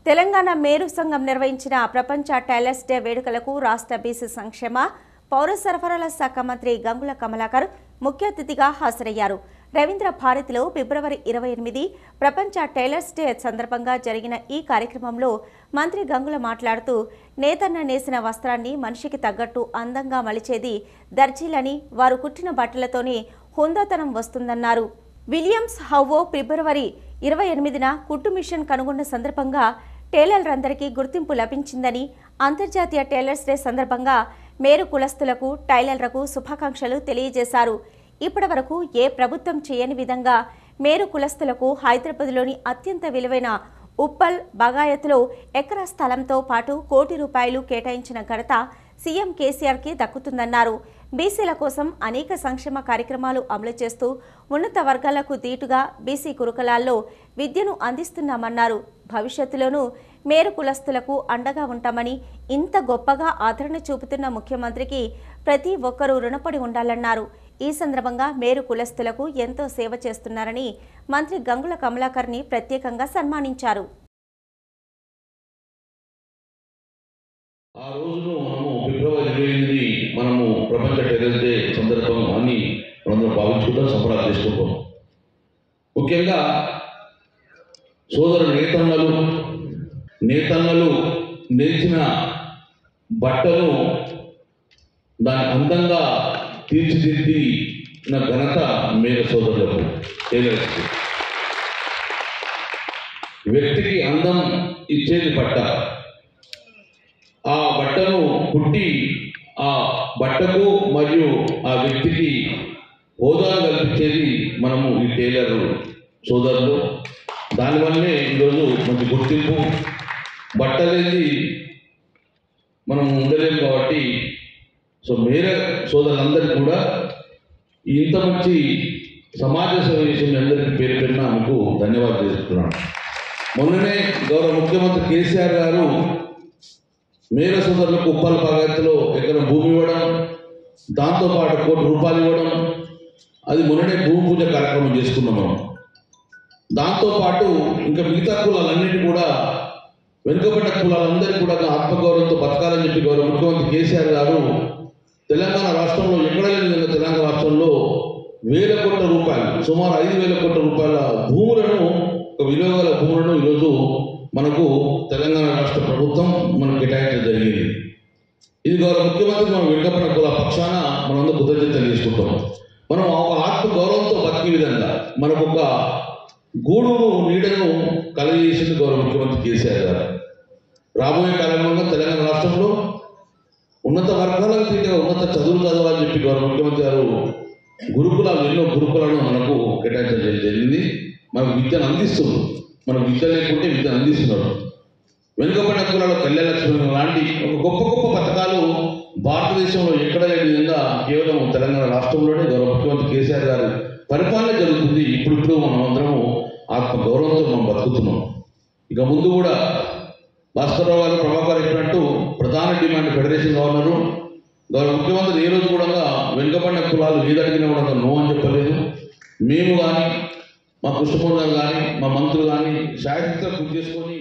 తెలంగాణ మేరు సంఘం నిర్వహించిన ప్రపంచ టైలర్స్ డే వేడుకలకు రాష్ట్ర బీసీ సంక్షేమ పౌర సరఫరాల శాఖ మంత్రి గంగుల కమలాకర్ ముఖ్య అతిథిగా హాజరయ్యారు రవీంద్ర భారతిలో ఫిబ్రవరి ఇరవై ఎనిమిది ప్రపంచ టైలర్స్ డే సందర్భంగా జరిగిన ఈ కార్యక్రమంలో మంత్రి గంగుల మాట్లాడుతూ నేతన్న నేసిన వస్త్రాన్ని మనిషికి తగ్గట్టు అందంగా మలిచేది దర్జీలని వారు కుట్టిన బట్టలతోనే హుందాతనం వస్తుందన్నారు విలియమ్స్ హౌవో ఫిబ్రవరి ఇరవై ఎనిమిదిన కుట్టు మిషన్ కనుగొన్న సందర్భంగా టైలర్లందరికీ గుర్తింపు లభించిందని అంతర్జాతీయ టైలర్స్ డే సందర్భంగా మేరు కులస్తులకు టైలర్లకు శుభాకాంక్షలు తెలియజేశారు ఇప్పటి వరకు ఏ ప్రభుత్వం చేయని విధంగా మేరు కులస్తులకు హైదరాబాద్లోని అత్యంత విలువైన ఉప్పల్ బగాయత్లో ఎకరా స్థలంతో పాటు కోటి రూపాయలు కేటాయించిన ఘనత సీఎం కేసీఆర్కి దక్కుతుందన్నారు బీసీల కోసం అనేక సంక్షేమ కార్యక్రమాలు అమలు చేస్తూ ఉన్నత వర్గాలకు దీటుగా బీసీ కురుకులాల్లో విద్యను అందిస్తున్నామన్నారు భవిష్యత్తులోనూ మేరు కులస్తులకు అండగా ఉంటామని ఇంత గొప్పగా ఆదరణ చూపుతున్న ముఖ్యమంత్రికి ప్రతి ఒక్కరూ రుణపడి ఉండాలన్నారు ఈ సందర్భంగా మేరు కులస్తులకు ఎంతో సేవ చేస్తున్నారని మంత్రి గంగుల కమలాకర్ని ప్రత్యేకంగా సన్మానించారు ఆ రోజును మనము ఫిబ్రవరి ఇరవై ఎనిమిది మనము ప్రపంచ టెరస్ డే సందర్భం అని మనందరం భావించుకుంటాం సంబరాలు చేసుకుంటాం ముఖ్యంగా సోదరు నేతన్నలు నేతన్నలు నేర్చిన బట్టలు దాని అందంగా తీర్చిదిద్దిన ఘనత మేర సోదరులకు టైలర్స్కి వ్యక్తికి అందం ఇచ్చేది బట్ట ఆ బట్టను కుట్టి ఆ బట్టకు మరియు ఆ వ్యక్తికి హోదా కల్పించేది మనము ఈ టైలర్ సోదరులు దానివల్లనే ఈరోజు మంచి గుర్తింపు బట్టలేది మనం ఉండలేము కాబట్టి సో మేర సోదరులందరికీ కూడా ఇంత మంచి సమాజ సేవ చేసిన మీ అందరికీ పేరు పెట్టిన మీకు ధన్యవాదాలు తెలుపుతున్నాను మొన్ననే గౌరవ ముఖ్యమంత్రి కేసీఆర్ గారు మేర సోదరులకు ఉప్పల్ పగతిలో ఎకరం భూమి ఇవ్వడం దాంతోపాటు కోటి రూపాయలు ఇవ్వడం అది మొన్ననే భూమి పూజ కార్యక్రమం చేసుకున్నాం మనం దాంతోపాటు ఇంకా మిగతా కులాలన్నిటి కూడా వెనుకబడ్డ కులాలందరికీ కూడా ఆత్మగౌరవంతో బతకాలని చెప్పి గౌరవ ముఖ్యమంత్రి కేసీఆర్ గారు తెలంగాణ రాష్ట్రంలో ఎక్కడ లేని విధంగా తెలంగాణ రాష్ట్రంలో వేల కోట్ల రూపాయలు సుమారు ఐదు వేల కోట్ల రూపాయల భూములను ఒక విలువ గల భూములను ఈరోజు మనకు తెలంగాణ రాష్ట్ర ప్రభుత్వం మనకు కేటాయించడం జరిగింది ఇది గౌరవ ముఖ్యమంత్రి మనం వెనుకబడిన కుల పక్షాన మనందరూ కృతజ్ఞత తెలుసుకుంటాం మనం ఒక ఆత్మ గౌరవంతో బతికే విధంగా మనకు ఒక గూడును నీడను కలగజేసింది గౌరవ ముఖ్యమంత్రి కేసీఆర్ గారు రాబోయే కాలంలో తెలంగాణ రాష్ట్రంలో ఉన్నత వర్గాలకు తీరుగా ఉన్నత చదువులు చదవాలని చెప్పి గౌరవ ముఖ్యమంత్రి గారు గురుకులాలు ఎన్నో గురుకులను మనకు కేటాయించడం జరిగింది మనకు విద్యను అందిస్తుంది మనం విద్య లేకుంటే విద్యను అందిస్తున్నారు వెనుకబడిన కులాల కళ్యాణలక్ష్మి లాంటి ఒక గొప్ప గొప్ప పథకాలు భారతదేశంలో ఎక్కడ లేని విధంగా కేవలం తెలంగాణ రాష్ట్రంలోనే గౌరవ ముఖ్యమంత్రి కేసీఆర్ గారు పరిపాలన జరుగుతుంది ఇప్పుడిప్పుడు మనం అందరము ఆత్మ గౌరవంతో మనం బతుకుతున్నాం ఇక ముందు కూడా భాస్కర్రావు గారు ప్రభాకర్ చెప్పినట్టు ప్రధాన డిమాండ్ ఫెడరేషన్ గవర్నరు గౌరవ ముఖ్యమంత్రి ఏ రోజు కూడా వెనుకబడిన కులాలు ఏదడిగినా కూడా నో అని చెప్పలేదు మేము కానీ మా కృష్ణమోహన్ గారు కానీ మా మంత్రులు కానీ శాశ్వత కృషి చేసుకొని